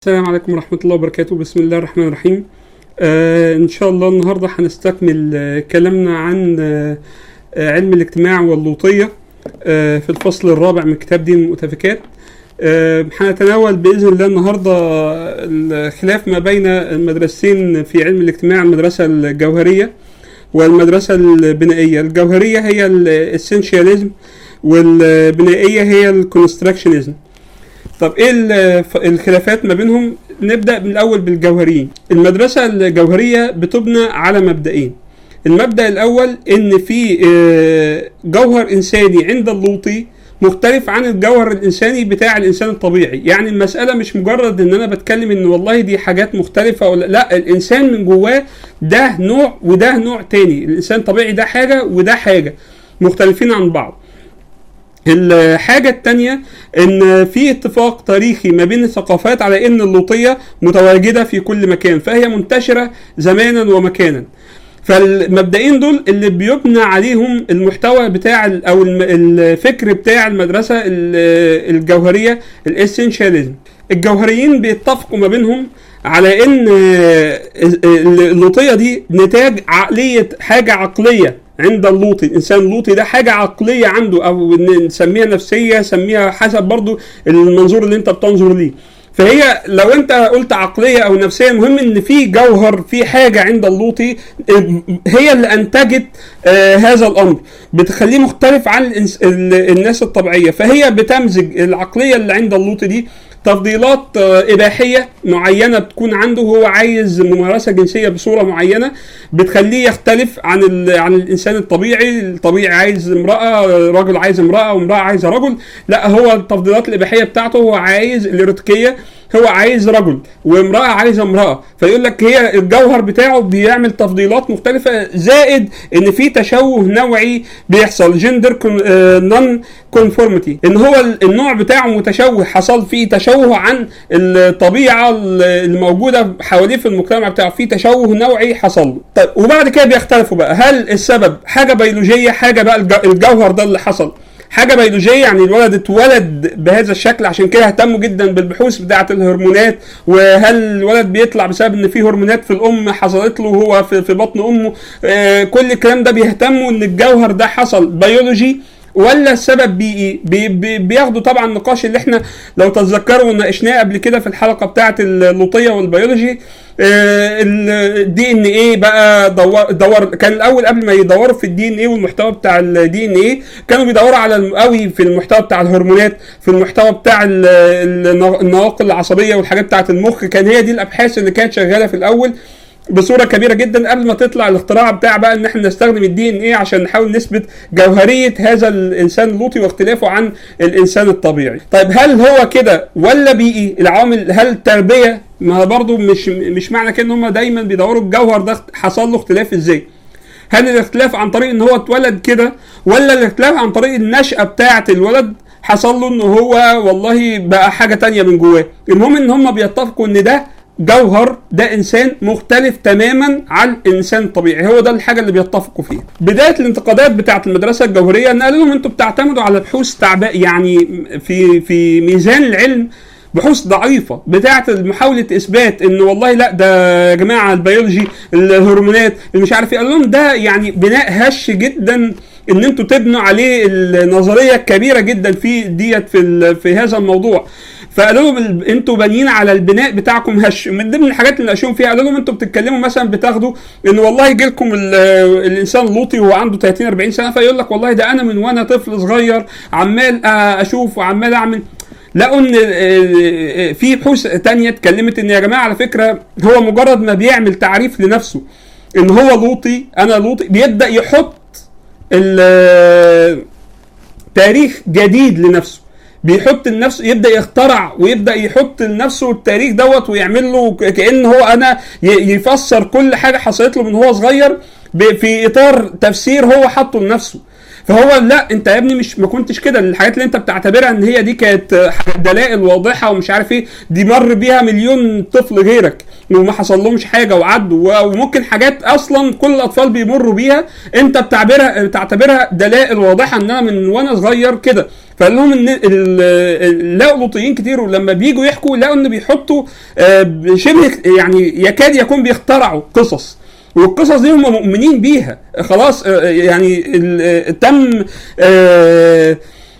السلام عليكم ورحمة الله وبركاته بسم الله الرحمن الرحيم آه إن شاء الله النهاردة هنستكمل آه كلامنا عن آه آه علم الاجتماع واللوطية آه في الفصل الرابع من كتاب دين المؤتفكات آه هنتناول بإذن الله النهاردة الخلاف ما بين المدرستين في علم الاجتماع المدرسة الجوهرية والمدرسة البنائية الجوهرية هي الاسنشياليزم والبنائية هي الكونستراكشنزم طب ايه الف- الخلافات ما بينهم نبدا من الاول بالجوهريين المدرسه الجوهريه بتبنى على مبدئين المبدا الاول ان في آه، جوهر انساني عند اللوطي مختلف عن الجوهر الانساني بتاع الانسان الطبيعي يعني المساله مش مجرد ان انا بتكلم ان والله دي حاجات مختلفه ولا لا الانسان من جواه ده نوع وده نوع تاني الانسان الطبيعي ده حاجه وده حاجه مختلفين عن بعض الحاجة التانية ان في اتفاق تاريخي ما بين الثقافات على ان اللوطية متواجدة في كل مكان فهي منتشرة زمانا ومكانا فالمبدئين دول اللي بيبنى عليهم المحتوى بتاع ال- او الم- الفكر بتاع المدرسة ال- الجوهرية الاسنشاليزم الجوهريين بيتفقوا ما بينهم على ان اللوطية دي نتاج عقلية حاجة عقلية عند اللوطي الانسان اللوطي ده حاجه عقليه عنده او ن- نسميها نفسيه سميها حسب برضو المنظور اللي انت بتنظر ليه فهي لو انت قلت عقليه او نفسيه المهم ان في جوهر في حاجه عند اللوطي اه، هي اللي انتجت آه هذا الامر بتخليه مختلف عن الإنس- ال- الناس الطبيعيه فهي بتمزج العقليه اللي عند اللوطي دي تفضيلات آه، إباحية معينة بتكون عنده هو عايز ممارسة جنسية بصورة معينة بتخليه يختلف عن ال... عن الإنسان الطبيعي، الطبيعي عايز امرأة، رجل عايز امرأة وامرأة عايزة رجل، لا هو التفضيلات الإباحية بتاعته هو عايز الإيروتيكية هو عايز رجل وامرأة عايزة امرأة فيقول لك هي الجوهر بتاعه بيعمل تفضيلات مختلفة زائد ان في تشوه نوعي بيحصل جندر نون كونفورميتي ان هو ال- النوع بتاعه متشوه حصل فيه تشوه عن الطبيعة ال- الموجودة حواليه في المجتمع بتاعه في تشوه نوعي حصل له. طيب وبعد كده بيختلفوا بقى هل السبب حاجة بيولوجية حاجة بقى الج- الجوهر ده اللي حصل حاجه بيولوجيه يعني الولد اتولد بهذا الشكل عشان كده اهتموا جدا بالبحوث بتاعه الهرمونات وهل الولد بيطلع بسبب ان في هرمونات في الام حصلت له وهو في, في بطن امه آه كل الكلام ده بيهتموا ان الجوهر ده حصل بيولوجي ولا السبب بيئي بي بي بياخدوا طبعا النقاش اللي احنا لو تتذكروا ناقشناه قبل كده في الحلقه بتاعه اللوطيه والبيولوجي الدي ان ايه بقى دور, دور كان الاول قبل ما يدوروا في الدي ان ايه والمحتوى بتاع الدي ان ايه كانوا بيدوروا على الم- قوي في المحتوى بتاع الهرمونات في المحتوى بتاع ال- ال- النواقل العصبيه والحاجات بتاعه المخ كان هي دي الابحاث اللي كانت شغاله في الاول بصوره كبيره جدا قبل ما تطلع الاختراع بتاع بقى ان احنا نستخدم الدي ان ايه عشان نحاول نثبت جوهريه هذا الانسان اللوطي واختلافه عن الانسان الطبيعي. طيب هل هو كده ولا بيئي؟ العوامل هل التربيه ما برضو مش مش معنى كده ان هم دايما بيدوروا الجوهر ده حصل له اختلاف ازاي؟ هل الاختلاف عن طريق ان هو اتولد كده ولا الاختلاف عن طريق النشأة بتاعة الولد حصل له ان هو والله بقى حاجة تانية من جواه المهم ان هم بيتفقوا ان ده جوهر ده انسان مختلف تماما عن الانسان الطبيعي هو ده الحاجه اللي بيتفقوا فيها بدايه الانتقادات بتاعه المدرسه الجوهريه ان قالوا لهم انتوا بتعتمدوا على بحوث تعباء يعني في في ميزان العلم بحوث ضعيفة بتاعة محاولة إثبات إن والله لا ده يا جماعة البيولوجي الهرمونات اللي مش عارف إيه قال لهم ده يعني بناء هش جدا إن أنتوا تبنوا عليه النظرية الكبيرة جدا في ديت في ال- في هذا الموضوع فقالوا لهم ال- انتوا بانيين على البناء بتاعكم هش من ضمن الحاجات اللي ناقشوهم فيها قالوا لهم انتوا بتتكلموا مثلا بتاخدوا ان والله يجي لكم ال- الانسان اللوطي وهو عنده 30 40 سنه فيقول لك والله ده انا من وانا طفل صغير عمال آه، اشوف وعمال اعمل لقوا ان آه، في بحوث تانية اتكلمت ان يا جماعه على فكره هو مجرد ما بيعمل تعريف لنفسه ان هو لوطي انا لوطي بيبدا يحط ال- تاريخ جديد لنفسه بيحط لنفسه يبدا يخترع ويبدا يحط لنفسه التاريخ دوت ويعمل له ك- كان هو انا ي- يفسر كل حاجه حصلت له من هو صغير ب- في اطار تفسير هو حاطه لنفسه فهو لا انت يا ابني مش ما كنتش كده الحاجات اللي انت بتعتبرها ان هي دي كانت دلائل واضحه ومش عارف ايه دي مر بيها مليون طفل غيرك وما حصل لهمش حاجه وعدوا وممكن حاجات اصلا كل الاطفال بيمروا بيها انت بتعتبرها بتعتبرها دلائل واضحه ان انا من وانا صغير كده فقال لهم ان ال- ال- لقوا لوطيين كتير ولما بيجوا يحكوا لقوا ان بيحطوا آه، شبه يعني يكاد يكون بيخترعوا قصص والقصص دي هم مؤمنين بيها خلاص آه، يعني ال- آه، تم آه،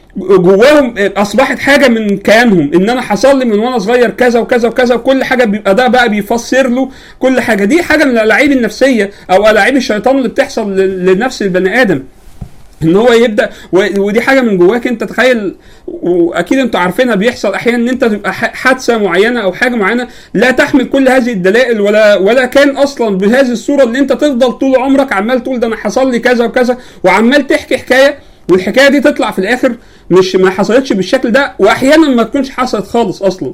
جواهم اصبحت حاجه من كيانهم ان انا حصل لي من وانا صغير كذا وكذا وكذا وكل حاجه بيبقى ده بقى بيفسر له كل حاجه دي حاجه من الالاعيب النفسيه او الاعيب الشيطان اللي بتحصل ل- لنفس البني ادم ان هو يبدا و- ودي حاجه من جواك انت تخيل واكيد انتوا عارفينها بيحصل احيانا ان انت تبقى ح- حادثه معينه او حاجه معينه لا تحمل كل هذه الدلائل ولا ولا كان اصلا بهذه الصوره اللي انت تفضل طول عمرك عمال تقول ده انا حصل لي كذا وكذا وعمال تحكي حكايه والحكايه دي تطلع في الاخر مش ما حصلتش بالشكل ده واحيانا ما تكونش حصلت خالص اصلا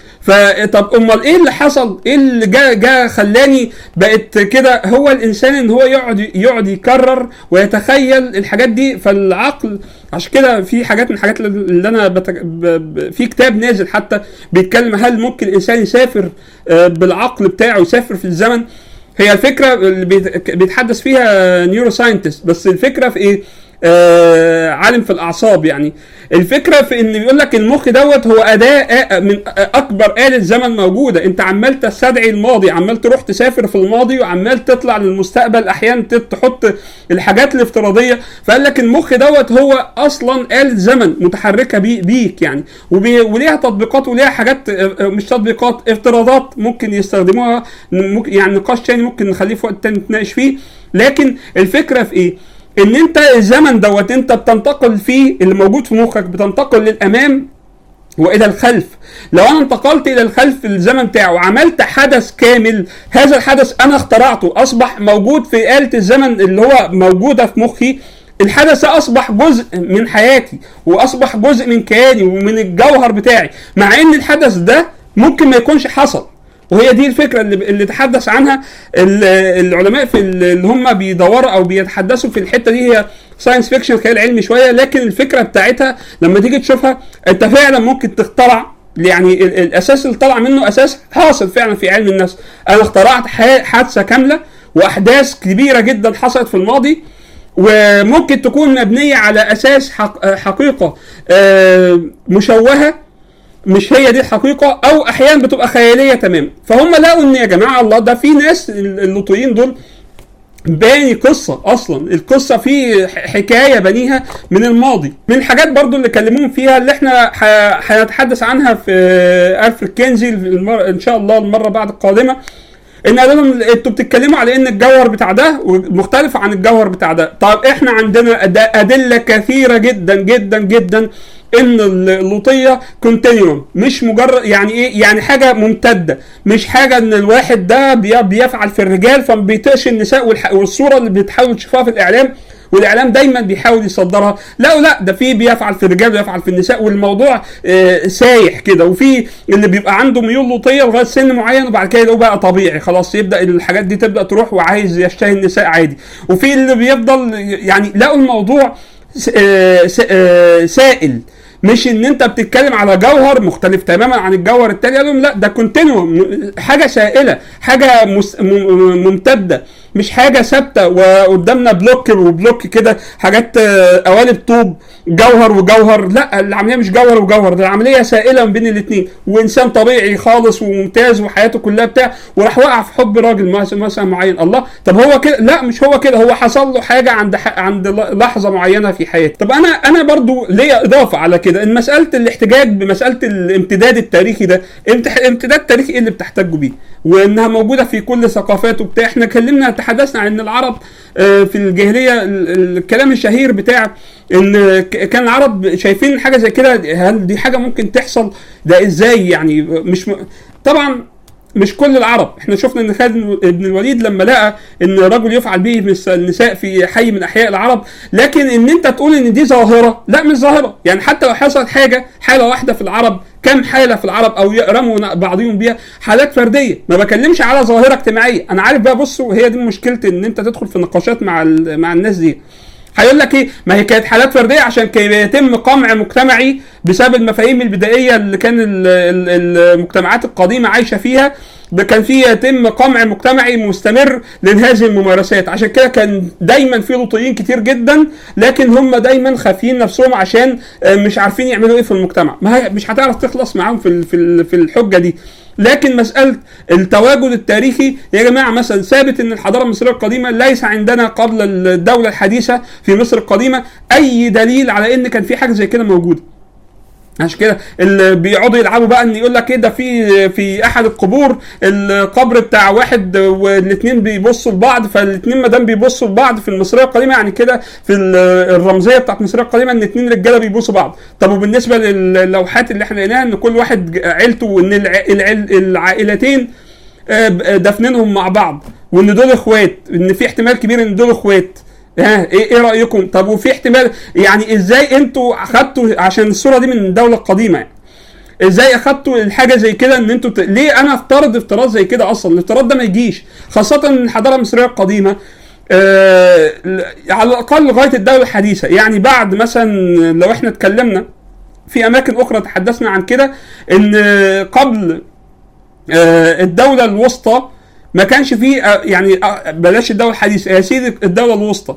فطب امال ايه اللي حصل؟ ايه اللي جا جا خلاني بقت كده هو الانسان ان هو يقعد يقعد يكرر ويتخيل الحاجات دي فالعقل عشان كده في حاجات من الحاجات اللي انا بتك... ب... ب... في كتاب نازل حتى بيتكلم هل ممكن الانسان يسافر آه، بالعقل بتاعه يسافر في الزمن هي الفكره اللي بيت- بيتحدث فيها نيورو ساينتست بس الفكره في ايه؟ آه عالم في الاعصاب يعني الفكره في ان بيقول لك المخ دوت هو اداه آه، من اكبر اله زمن موجوده انت عمال تستدعي الماضي عمال تروح تسافر في الماضي وعمال تطلع للمستقبل احيانا ت- تحط الحاجات الافتراضيه فقال لك المخ دوت هو اصلا اله زمن متحركه بي بيك يعني وبي وليها تطبيقات وليها حاجات آه، آه، مش تطبيقات افتراضات ممكن يستخدموها ممكن يعني نقاش تاني ممكن نخليه في وقت تاني نتناقش فيه لكن الفكره في ايه؟ ان انت الزمن دوت انت بتنتقل فيه اللي موجود في مخك بتنتقل للامام والى الخلف لو انا انتقلت الى الخلف في الزمن بتاعه وعملت حدث كامل هذا الحدث انا اخترعته اصبح موجود في آلة الزمن اللي هو موجودة في مخي الحدث ده اصبح جزء من حياتي واصبح جزء من كياني ومن الجوهر بتاعي مع ان الحدث ده ممكن ما يكونش حصل وهي دي الفكره اللي اللي تحدث عنها ال- العلماء في ال- اللي هم بيدوروا او بيتحدثوا في الحته دي هي ساينس فيكشن خيال علمي شويه لكن الفكره بتاعتها لما تيجي تشوفها انت فعلا ممكن تخترع يعني ال- الاساس اللي طلع منه اساس حاصل فعلا في علم النفس انا اخترعت ح- حادثه كامله واحداث كبيره جدا حصلت في الماضي وممكن تكون مبنيه على اساس حق حقيقه آه، مشوهه مش هي دي الحقيقه او احيانا بتبقى خياليه تماما فهم لقوا ان يا جماعه الله ده في ناس اللوطيين دول باني قصة أصلا القصة في ح- حكاية بنيها من الماضي من الحاجات برضو اللي كلموهم فيها اللي احنا ح- هنتحدث عنها في ألفريد كينزي المر... إن شاء الله المرة بعد القادمة ان قالوا لهم انتوا بتتكلموا على ان الجوهر بتاع ده مختلف عن الجوهر بتاع ده طب احنا عندنا أد- ادله كثيره جدا جدا جدا ان اللوطيه كونتينيوم مش مجرد يعني ايه يعني حاجه ممتده مش حاجه ان الواحد ده بي- بيفعل في الرجال فما بيطيقش النساء والح- والصوره اللي بتحاول تشوفها في الاعلام والاعلام دايما بيحاول يصدرها لا لا ده في بيفعل في الرجال ويفعل في النساء والموضوع آه، سايح كده وفي اللي بيبقى عنده ميول لوطيه لغايه سن معين وبعد كده يلاقوه بقى طبيعي خلاص يبدا الحاجات دي تبدا تروح وعايز يشتهي النساء عادي وفي اللي بيفضل يعني لقوا الموضوع س- آه، س- آه، سائل مش ان انت بتتكلم على جوهر مختلف تماما عن الجوهر التاني قالوا لهم لا ده كونتينيوم حاجه سائله حاجه مس- م- م- ممتده مش حاجه ثابته وقدامنا بلوك وبلوك كده حاجات آه، قوالب طوب جوهر وجوهر لا العمليه مش جوهر وجوهر ده العمليه سائله ما بين الاثنين وانسان طبيعي خالص وممتاز وحياته كلها بتاع وراح وقع في حب راجل مثلا مثلا معين الله طب هو كده لا مش هو كده هو حصل له حاجه عند ح... عند ل- لحظه معينه في حياته طب انا انا برضو ليا اضافه على كده ان مساله الاحتجاج بمساله الامتداد التاريخي ده امتح... امتداد تاريخي ايه اللي بتحتجوا بيه وانها موجوده في كل ثقافات وبتاع احنا اتكلمنا تحدثنا عن ان العرب آه، في الجاهليه ال- ال- الكلام الشهير بتاع ان ك- كان العرب شايفين حاجه زي كده هل دي حاجه ممكن تحصل ده ازاي يعني مش م... طبعا مش كل العرب احنا شفنا ان خالد بن الوليد لما لقى ان رجل يفعل به مثل النساء في حي من احياء العرب لكن ان انت تقول ان دي ظاهره لا مش ظاهره يعني حتى لو حصلت حاجه حاله واحده في العرب كم حاله في العرب او يرموا بعضهم بيها حالات فرديه ما بكلمش على ظاهره اجتماعيه انا عارف بقى بصوا هي دي مشكلتي ان انت تدخل في نقاشات مع ال- مع الناس دي هيقول لك ايه ما هي كانت حالات فرديه عشان كان يتم قمع مجتمعي بسبب المفاهيم البدائيه اللي كان ال- ال- المجتمعات القديمه عايشه فيها ده كان في يتم قمع مجتمعي مستمر لهذه الممارسات عشان كده كان دايما في لوطيين كتير جدا لكن هم دايما خافين نفسهم عشان آه، مش عارفين يعملوا ايه في المجتمع ما هي مش هتعرف تخلص معاهم في ال- في ال- في الحجه دي لكن مساله التواجد التاريخي يا جماعه مثلا ثابت ان الحضاره المصريه القديمه ليس عندنا قبل الدوله الحديثه في مصر القديمه اي دليل على ان كان في حاجه زي كده موجوده عشان كده اللي بيقعدوا يلعبوا بقى ان يقول لك ايه ده في في احد القبور القبر بتاع واحد والاثنين بيبصوا لبعض فالاثنين ما دام بيبصوا لبعض في المصريه القديمه يعني كده في ال- الرمزيه بتاعت المصريه القديمه ان اثنين رجاله بيبصوا بعض طب وبالنسبه للوحات اللي احنا لقيناها ان كل واحد عيلته وان الع- العيل- العائلتين آه، ب- آه، دفنينهم مع بعض وان دول اخوات ان في احتمال كبير ان دول اخوات ها ايه ايه رايكم طب وفي احتمال يعني ازاي انتوا اخدتوا عشان الصوره دي من الدوله القديمه يعني ازاي اخدتوا الحاجه زي كده ان انتوا ت... ليه انا افترض افتراض زي كده اصلا الافتراض ده ما يجيش خاصه ان الحضاره المصريه القديمه آه على الاقل لغايه الدوله الحديثه يعني بعد مثلا لو احنا اتكلمنا في اماكن اخرى تحدثنا عن كده ان قبل آه، الدولة الوسطى ما كانش فيه آه، يعني آه، بلاش الدولة الحديثة يا سيدي الدولة الوسطى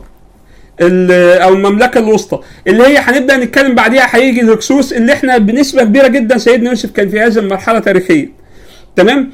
ال- او المملكه الوسطى اللي هي هنبدا نتكلم بعديها هيجي الهكسوس اللي احنا بنسبه كبيره جدا سيدنا يوسف كان في هذه المرحله تاريخيا تمام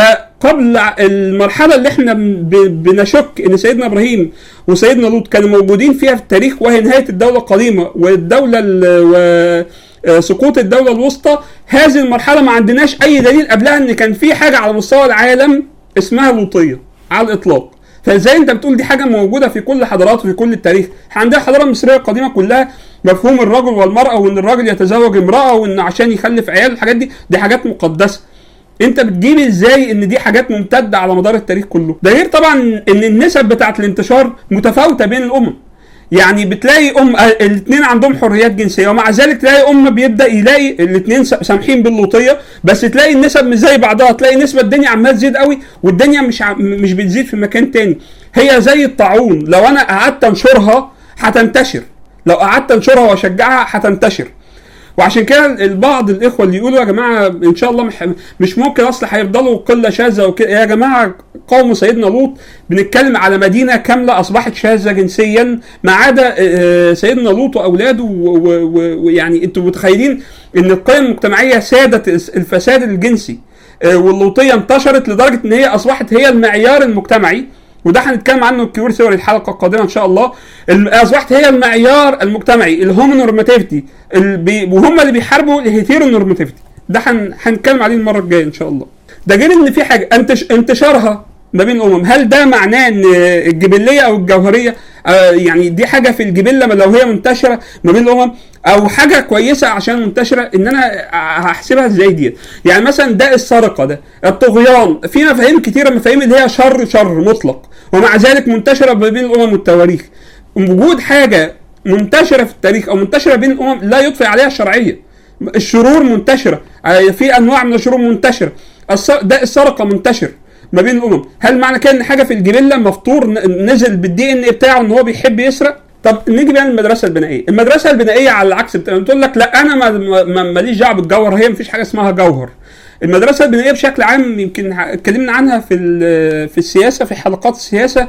فقبل المرحله اللي احنا ب- بنشك ان سيدنا ابراهيم وسيدنا لوط كانوا موجودين فيها في التاريخ وهي نهايه الدوله القديمه والدوله ال- و آه، سقوط الدوله الوسطى هذه المرحله ما عندناش اي دليل قبلها ان كان في حاجه على مستوى العالم اسمها لوطيه على الاطلاق فازاي انت بتقول دي حاجه موجوده في كل الحضارات وفي كل التاريخ احنا عندنا الحضاره المصريه القديمه كلها مفهوم الرجل والمراه وان الراجل يتزوج امراه وان عشان يخلف عيال الحاجات دي دي حاجات مقدسه انت بتجيب ازاي ان دي حاجات ممتده على مدار التاريخ كله ده غير طبعا ان النسب بتاعه الانتشار متفاوته بين الامم يعني بتلاقي ام الاثنين عندهم حريات جنسيه ومع ذلك تلاقي ام بيبدا يلاقي الاثنين سامحين باللوطيه بس تلاقي النسب مش زي بعضها تلاقي نسبه الدنيا عماله تزيد قوي والدنيا مش ع... مش بتزيد في مكان تاني هي زي الطاعون لو انا قعدت انشرها هتنتشر لو قعدت انشرها واشجعها هتنتشر وعشان كده البعض الاخوه اللي يقولوا يا جماعه ان شاء الله مح- مش ممكن اصل هيفضلوا قله شاذه وكده يا جماعه قوم سيدنا لوط بنتكلم على مدينه كامله اصبحت شاذه جنسيا ما عدا آه، سيدنا لوط واولاده و- و- و- ويعني انتوا متخيلين ان القيم المجتمعيه سادت الفساد الجنسي آه، واللوطيه انتشرت لدرجه ان هي اصبحت هي المعيار المجتمعي وده هنتكلم عنه كيور ثيوري الحلقه القادمه ان شاء الله الم- اصبحت هي المعيار المجتمعي الهومونورماتيفيتي بي وهم اللي بيحاربوا الهيتيرونورماتيفيتي ده هن- هنتكلم عليه المره الجايه ان شاء الله ده غير ان في حاجه انتش انتشارها ما بين الامم هل ده معناه ان الجبليه او الجوهريه آه يعني دي حاجه في الجبله لو هي منتشره ما بين الامم او حاجه كويسه عشان منتشره ان انا هحسبها ازاي دي يعني مثلا ده السرقه ده الطغيان في مفاهيم كتيره مفاهيم اللي هي شر شر مطلق ومع ذلك منتشره ما بين الامم والتواريخ وجود حاجه منتشره في التاريخ او منتشره بين الامم لا يضفي عليها الشرعيه الشرور منتشره آه، في انواع من الشرور منتشره الس- ده السرقه منتشر ما بين الامم هل معنى كده ان حاجه في الجبله مفطور ن- نزل بالدي ان بتاعه ان هو بيحب يسرق طب نيجي بقى للمدرسه البنائيه المدرسه البنائيه على العكس بت- بتقول لك لا انا ما- ما- ما- ماليش دعوه بالجوهر هي مفيش حاجه اسمها جوهر المدرسه البنائيه بشكل عام يمكن ه- اتكلمنا عنها في ال- في السياسه في حلقات السياسه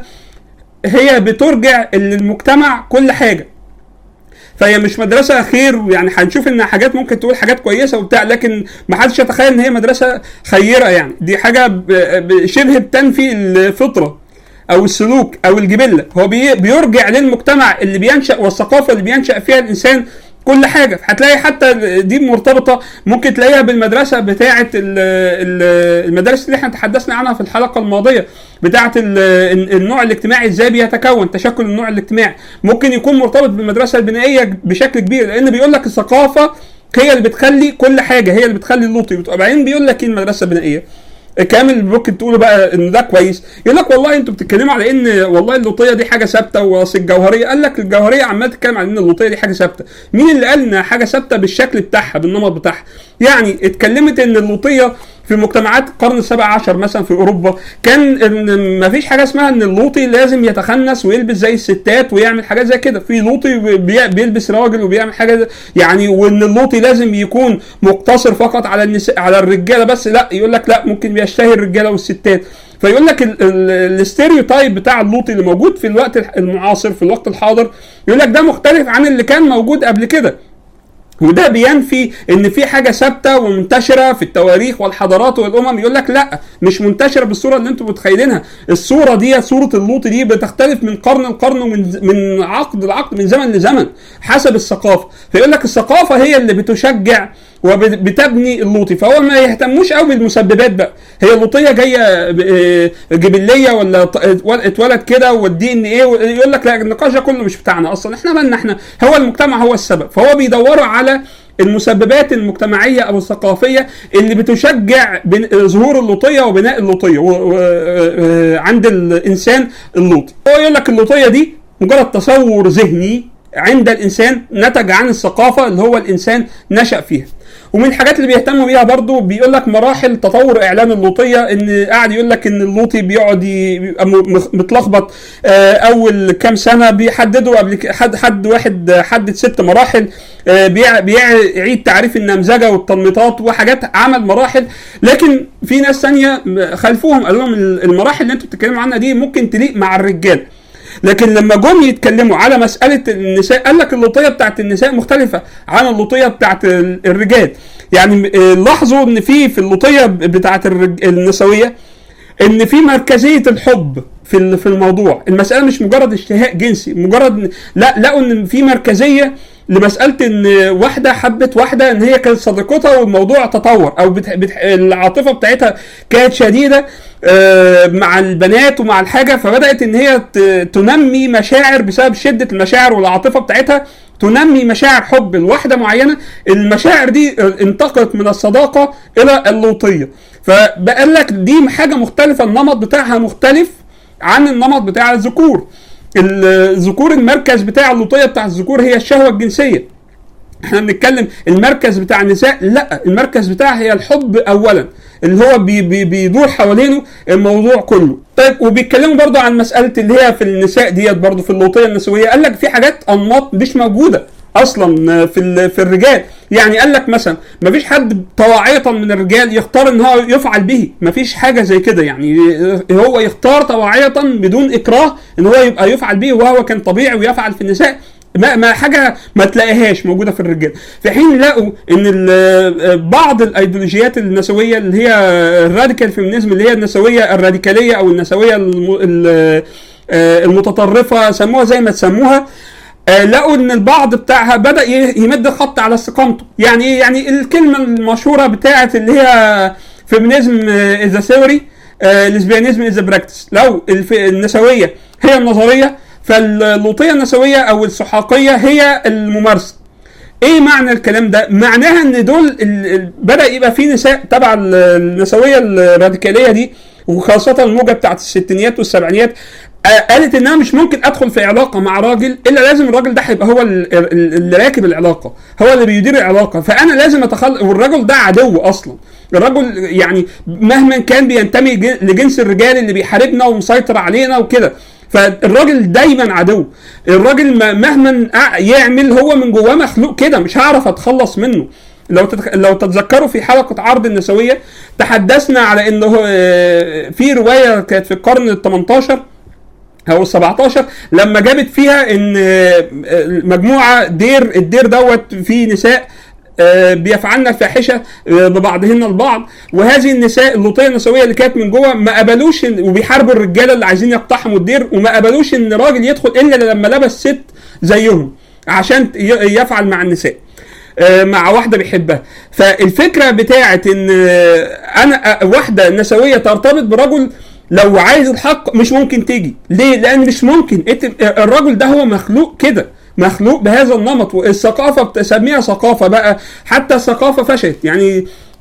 هي بترجع للمجتمع كل حاجه فهي مش مدرسه خير يعني هنشوف ان حاجات ممكن تقول حاجات كويسه وبتاع لكن ما حدش يتخيل ان هي مدرسه خيره يعني دي حاجه ب- ب- شبه بتنفي الفطره او السلوك او الجبله هو بي- بيرجع للمجتمع اللي بينشا والثقافه اللي بينشا فيها الانسان كل حاجه هتلاقي حتى دي مرتبطه ممكن تلاقيها بالمدرسه بتاعه ال- ال- المدارس اللي احنا تحدثنا عنها في الحلقه الماضيه بتاعه ال- النوع الاجتماعي ازاي بيتكون تشكل النوع الاجتماعي ممكن يكون مرتبط بالمدرسه البنائيه بشكل كبير لان بيقول لك الثقافه هي اللي بتخلي كل حاجه هي اللي بتخلي اللوطي وبعدين بيقول لك ايه المدرسه البنائيه الكلام اللي ممكن تقوله بقى ان ده كويس يقول لك والله انتوا بتتكلموا على ان والله اللوطيه دي حاجه ثابته واصل الجوهريه قال لك الجوهريه عمال تتكلم على ان اللوطيه دي حاجه ثابته مين اللي قال انها حاجه ثابته بالشكل بتاعها بالنمط بتاعها يعني اتكلمت ان اللوطيه في مجتمعات القرن السابع عشر مثلا في اوروبا كان ان ما فيش حاجه اسمها ان اللوطي لازم يتخنس ويلبس زي الستات ويعمل حاجات زي كده في لوطي بي- بيلبس راجل وبيعمل حاجه يعني وان اللوطي لازم يكون مقتصر فقط على النساء على الرجاله بس لا يقول لك لا ممكن بيشتهي الرجاله والستات فيقول لك ال- ال- الاستيريوتايب بتاع اللوطي اللي موجود في الوقت الح- المعاصر في الوقت الحاضر يقول لك ده مختلف عن اللي كان موجود قبل كده وده بينفي ان في حاجه ثابته ومنتشره في التواريخ والحضارات والامم يقول لك لا مش منتشره بالصوره اللي انتم متخيلينها الصوره دي صوره اللوط دي بتختلف من قرن لقرن ومن من عقد لعقد من زمن لزمن حسب الثقافه فيقول لك الثقافه هي اللي بتشجع وبتبني اللوطي فهو ما يهتموش قوي بالمسببات بقى هي اللوطيه جايه ب- آه، جبليه ولا ط- اتولد كده والدي ان ايه يقول لك لا النقاش ده كله مش بتاعنا اصلا احنا مالنا احنا هو المجتمع هو السبب فهو بيدوروا على المسببات المجتمعيه او الثقافيه اللي بتشجع بن- ظهور اللوطيه وبناء اللوطيه و- و- آه، عند الانسان اللوطي هو يقول لك اللوطيه دي مجرد تصور ذهني عند الانسان نتج عن الثقافه اللي هو الانسان نشا فيها ومن الحاجات اللي بيهتموا بيها برضو بيقول لك مراحل تطور اعلان اللوطيه ان قاعد يقول لك ان اللوطي بيقعد ي- بيبقى م- متلخبط آه، اول كام سنه بيحددوا قبل ك- حد حد واحد حدد ست مراحل آه، بيع- بيعيد تعريف النمذجه والتنميطات وحاجات عمل مراحل لكن في ناس ثانيه خلفوهم قالوا لهم المراحل اللي انتوا بتتكلموا عنها دي ممكن تليق مع الرجال لكن لما جم يتكلموا على مساله النساء قال لك اللوطيه بتاعت النساء مختلفه عن اللوطيه بتاعت ال- الرجال يعني آه، لاحظوا ان في في اللوطيه بتاعت الرج- النسويه ان في مركزيه الحب في ال- في الموضوع المساله مش مجرد اشتهاء جنسي مجرد لا لقوا ان في مركزيه لمساله ان واحده حبت واحده ان هي كانت صديقتها والموضوع تطور او بتح... بتح... العاطفه بتاعتها كانت شديده آه، مع البنات ومع الحاجه فبدات ان هي ت... تنمي مشاعر بسبب شده المشاعر والعاطفه بتاعتها تنمي مشاعر حب لواحده معينه المشاعر دي انتقلت من الصداقه الى اللوطيه فبقال لك دي حاجه مختلفه النمط بتاعها مختلف عن النمط بتاع الذكور الذكور المركز بتاع اللوطيه بتاع الذكور هي الشهوه الجنسيه احنا بنتكلم المركز بتاع النساء لا المركز بتاعها هي الحب اولا اللي هو بي بي بيدور حوالينه الموضوع كله طيب وبيتكلموا برضو عن مساله اللي هي في النساء ديت برضو في اللوطيه النسويه قال لك في حاجات انماط مش موجوده اصلا في ال- في الرجال يعني قال لك مثلا ما فيش حد طواعية من الرجال يختار ان هو يفعل به ما فيش حاجه زي كده يعني هو يختار طواعية بدون اكراه ان هو يبقى يفعل به وهو كان طبيعي ويفعل في النساء ما, ما حاجه ما تلاقيهاش موجوده في الرجال في حين لقوا ان ال- بعض الايديولوجيات النسويه اللي هي الراديكال فيمينيزم اللي هي النسويه الراديكاليه او النسويه الم- ال- آه، المتطرفه سموها زي ما تسموها آه، لقوا ان البعض بتاعها بدا ي- يمد الخط على استقامته يعني ايه يعني الكلمه المشهوره بتاعت اللي هي فيمينيزم از ثيوري ليزبيانيزم از براكتس لو الف- النسويه هي النظريه فاللوطيه النسويه او السحاقيه هي الممارسه ايه معنى الكلام ده؟ معناها ان دول ال- ال- بدا يبقى في نساء تبع ال- النسويه الراديكاليه دي وخاصه الموجه بتاعت الستينيات والسبعينيات آه، قالت ان انا مش ممكن ادخل في علاقه مع راجل الا لازم الراجل ده هيبقى هو ال- ال- اللي راكب العلاقه هو اللي بيدير العلاقه فانا لازم اتخلق والراجل ده عدو اصلا الرجل يعني مهما كان بينتمي ج- لجنس الرجال اللي بيحاربنا ومسيطر علينا وكده فالراجل دايما عدو الراجل ما- مهما أع- يعمل هو من جواه مخلوق كده مش هعرف اتخلص منه لو تتخ... لو تتذكروا في حلقه عرض النسويه تحدثنا على انه آه، في روايه كانت في القرن ال 18 او ال 17 لما جابت فيها ان آه، مجموعه دير الدير دوت فيه نساء آه، بيفعلن الفاحشه آه، ببعضهن البعض وهذه النساء اللوطيه النسويه اللي كانت من جوه ما قبلوش إن- وبيحاربوا الرجاله اللي عايزين يقتحموا الدير وما قبلوش ان راجل يدخل الا لما لبس ست زيهم عشان ي- يفعل مع النساء آه، مع واحده بيحبها فالفكره بتاعت ان آه، انا آه، واحده نسويه ترتبط برجل لو عايز الحق مش ممكن تيجي ليه لان مش ممكن إنت- الرجل ده هو مخلوق كده مخلوق بهذا النمط والثقافه بتسميها ثقافه بقى حتى الثقافه فشلت يعني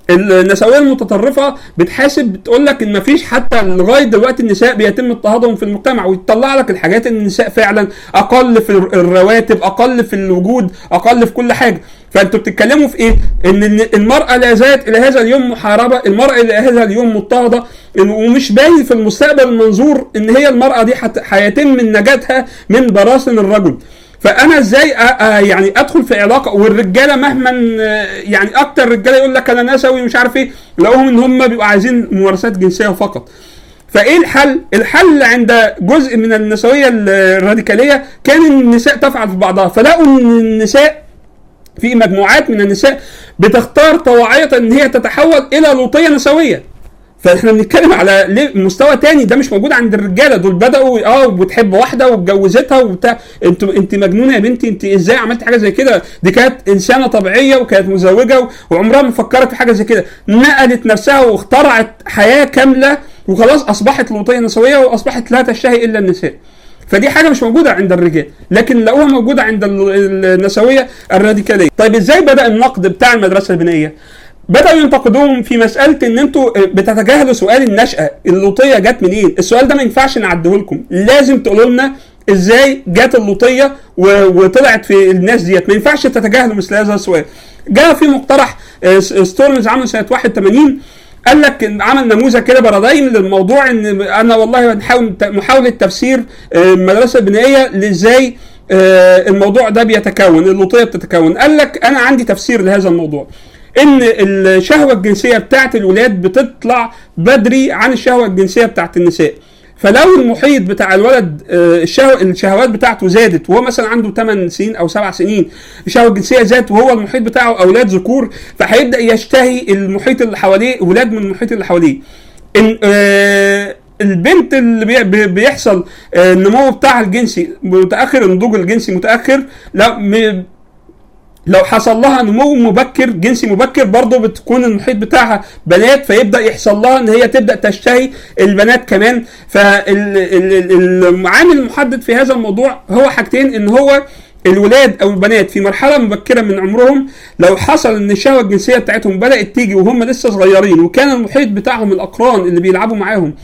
النسويه المتطرفه بتحاسب بتقول لك ان مفيش حتى لغايه دلوقتي النساء بيتم اضطهادهم في المجتمع ويطلع لك الحاجات ان النساء فعلا اقل في الرواتب اقل في الوجود اقل في كل حاجه فانتوا بتتكلموا في ايه؟ ان المراه لا زالت الى هذا اليوم محاربه، المراه الى هذا اليوم مضطهده ومش باين في المستقبل المنظور ان هي المراه دي هيتم من نجاتها من براثن الرجل. فانا ازاي يعني ادخل في علاقه والرجاله مهما يعني اكتر رجاله يقول لك انا نسوي مش عارف ايه لقوهم ان هم بيبقوا عايزين ممارسات جنسيه فقط فايه الحل؟ الحل عند جزء من النسويه الراديكاليه كان النساء تفعل في بعضها فلقوا ان النساء في مجموعات من النساء بتختار طواعية ان هي تتحول الى لوطيه نسويه فاحنا بنتكلم على مستوى تاني ده مش موجود عند الرجاله دول بداوا اه بتحب واحده واتجوزتها وبتاع انت انت مجنونه يا بنتي انت ازاي عملت حاجه زي كده دي كانت انسانه طبيعيه وكانت مزوجه وعمرها ما فكرت في حاجه زي كده نقلت نفسها واخترعت حياه كامله وخلاص اصبحت لوطيه نسويه واصبحت لا تشتهي الا النساء فدي حاجه مش موجوده عند الرجال لكن لقوها موجوده عند النسويه الراديكاليه طيب ازاي بدا النقد بتاع المدرسه البنائيه بداوا ينتقدوهم في مساله ان انتوا بتتجاهلوا سؤال النشاه اللوطيه جت منين السؤال ده ما ينفعش نعديه لكم لازم تقولوا لنا ازاي جت اللوطيه وطلعت في الناس ديت ما ينفعش تتجاهلوا مثل هذا السؤال جاء في مقترح ستورمز عمله سنه 81 قال لك عمل نموذج كده بارادايم للموضوع ان انا والله بنحاول محاوله تفسير المدرسه البنائيه لازاي الموضوع ده بيتكون اللوطيه بتتكون قال لك انا عندي تفسير لهذا الموضوع ان الشهوه الجنسيه بتاعت الولاد بتطلع بدري عن الشهوه الجنسيه بتاعت النساء فلو المحيط بتاع الولد الشهو الشهوات بتاعته زادت وهو مثلا عنده 8 سنين او 7 سنين الشهوه الجنسيه زادت وهو المحيط بتاعه اولاد ذكور فهيبدا يشتهي المحيط اللي حواليه اولاد من المحيط اللي حواليه إن آه البنت اللي بيحصل النمو بتاعها الجنسي متاخر النضوج الجنسي متاخر لا لو حصل لها نمو مبكر جنسي مبكر برضه بتكون المحيط بتاعها بنات فيبدا يحصل لها ان هي تبدا تشتهي البنات كمان فالعامل المحدد في هذا الموضوع هو حاجتين ان هو الولاد او البنات في مرحله مبكره من عمرهم لو حصل ان الشهوه الجنسيه بتاعتهم بدات تيجي وهم لسه صغيرين وكان المحيط بتاعهم الاقران اللي بيلعبوا معاهم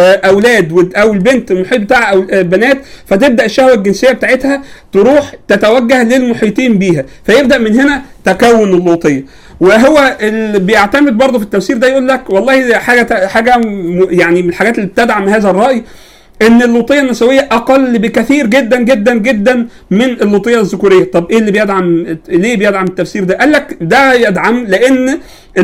اولاد او البنت المحيط بتاعها او بنات فتبدا الشهوه الجنسيه بتاعتها تروح تتوجه للمحيطين بيها فيبدا من هنا تكون اللوطيه وهو اللي بيعتمد برضه في التفسير ده يقول لك والله حاجه حاجه يعني من الحاجات اللي بتدعم هذا الراي ان اللوطيه النسويه اقل بكثير جدا جدا جدا من اللوطيه الذكوريه طب ايه اللي بيدعم ليه بيدعم التفسير ده قال لك ده يدعم لان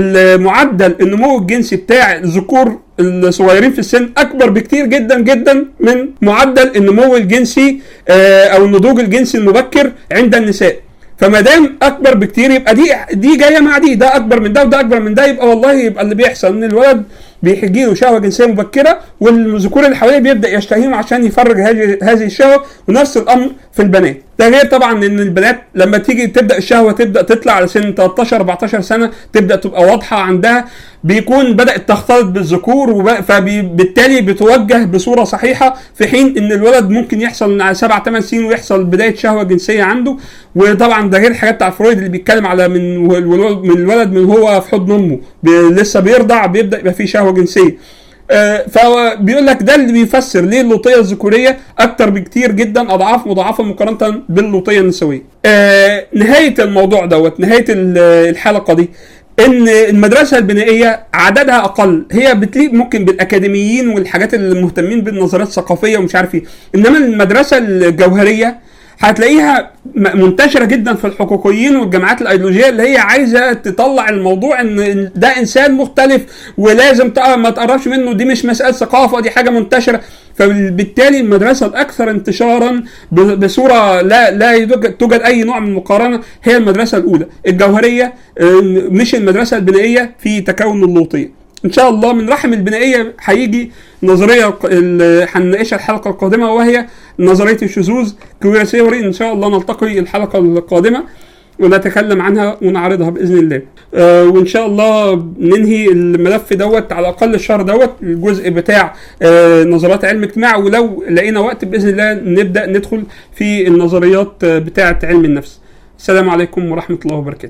المعدل النمو الجنسي بتاع الذكور الصغيرين في السن اكبر بكتير جدا جدا من معدل النمو الجنسي او النضوج الجنسي المبكر عند النساء فما دام اكبر بكتير يبقى دي دي جايه مع دي ده اكبر من ده وده اكبر من ده يبقى والله يبقى اللي بيحصل ان الولد بيجي له شهوه جنسيه مبكره والذكور اللي حواليه بيبدا يشتهيهم عشان يفرج هذه هذه الشهوه ونفس الامر في البنات ده غير طبعا ان البنات لما تيجي تبدا الشهوه تبدا تطلع على سن 13 14 سنه تبدا تبقى واضحه عندها بيكون بدات تختلط بالذكور فبالتالي بتوجه بصوره صحيحه في حين ان الولد ممكن يحصل على 7 8 سنين ويحصل بدايه شهوه جنسيه عنده وطبعا ده غير الحاجات بتاع فرويد اللي بيتكلم على من من الولد من هو في حضن امه لسه بيرضع بيبدا يبقى فيه شهوه جنسيه آه فهو بيقول لك ده اللي بيفسر ليه اللوطيه الذكوريه اكتر بكتير جدا اضعاف مضاعفه مقارنه باللوطيه النسويه. آه نهايه الموضوع دوت نهايه الحلقه دي ان المدرسه البنائيه عددها اقل هي بتليق ممكن بالاكاديميين والحاجات اللي مهتمين بالنظريات الثقافيه ومش عارف ايه انما المدرسه الجوهريه هتلاقيها منتشره جدا في الحقوقيين والجامعات الايديولوجيه اللي هي عايزه تطلع الموضوع ان ده انسان مختلف ولازم ما تقربش منه دي مش مساله ثقافه دي حاجه منتشره فبالتالي المدرسه الاكثر انتشارا بصوره لا لا توجد اي نوع من المقارنه هي المدرسه الاولى الجوهريه مش المدرسه البنائيه في تكون اللوطيه ان شاء الله من رحم البنائيه هيجي نظريه هنناقشها الحلقه القادمه وهي نظريه الشذوذ كوير ثيوري ان شاء الله نلتقي الحلقه القادمه ونتكلم عنها ونعرضها باذن الله آه وان شاء الله ننهي الملف دوت على الاقل الشهر دوت الجزء بتاع آه نظريات علم الاجتماع ولو لقينا وقت باذن الله نبدا ندخل في النظريات بتاعه علم النفس السلام عليكم ورحمه الله وبركاته